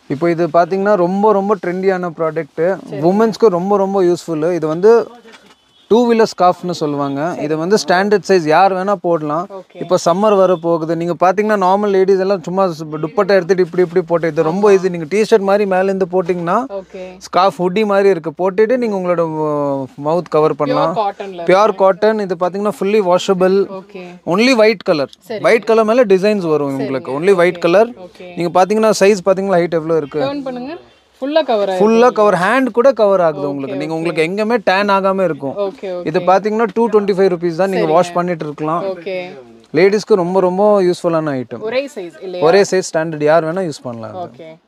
இப்போ இது பார்த்தீங்கன்னா ரொம்ப ரொம்ப ட்ரெண்டியான ப்ராடக்ட்டு உமன்ஸ்க்கு ரொம்ப ரொம்ப யூஸ்ஃபுல்லு இது வந்து டூ வீலர் ஸ்கார்ஃப்னு சொல்லுவாங்க இது வந்து ஸ்டாண்டர்ட் சைஸ் யார் வேணால் போடலாம் இப்போ சம்மர் வர போகுது நீங்கள் பார்த்தீங்கன்னா நார்மல் லேடிஸ் எல்லாம் சும்மா துப்பட்டை எடுத்துட்டு இப்படி இப்படி போட்டு இது ரொம்ப ஈஸி நீங்கள் டிஷர்ட் மாதிரி மேலேருந்து போட்டிங்கன்னா ஓகே ஸ்கார்ஃப் ஹுட்டி மாதிரி இருக்குது போட்டுட்டு நீங்கள் உங்களோட மவுத் கவர் பண்ணலாம் காட்டன்ல பியூர் காட்டன் இது பார்த்தீங்கன்னா fully washable okay only white colour white colour மேலே டிசைன்ஸ் வரும் உங்களுக்கு ஒன்லி ஒயிட் கலர் ஓகே நீங்கள் பார்த்தீங்கன்னா சைஸ் பார்த்தீங்கன்னா ஹைட் எவ்வளோ இருக்குது டர்ன் பண்ணுங்க ஃபுல்லா கவர் ஆயிடும் ஃபுல்லாக கவர் ஹேண்ட் கூட கவர் ஆகுது உங்களுக்கு நீங்கள் உங்களுக்கு எங்கேயுமே டேன் ஆகாமல் இருக்கும் ஓகே இது பார்த்தீங்கன்னா டூ டுவெண்ட்டி ஃபைவ் ருபீஸ் தான் நீங்கள் வாஷ் பண்ணிட்டு இருக்கலாம் ஓகே லேடிஸ்க்கு ரொம்ப ரொம்ப யூஸ்ஃபுல்லான ஐட்டம் ஒரே சைஸ் இல்லையா ஒரே சைஸ் ஸ்டாண்டர்ட் யார் வேணால் யூஸ் பண்ணலாம் ஓகே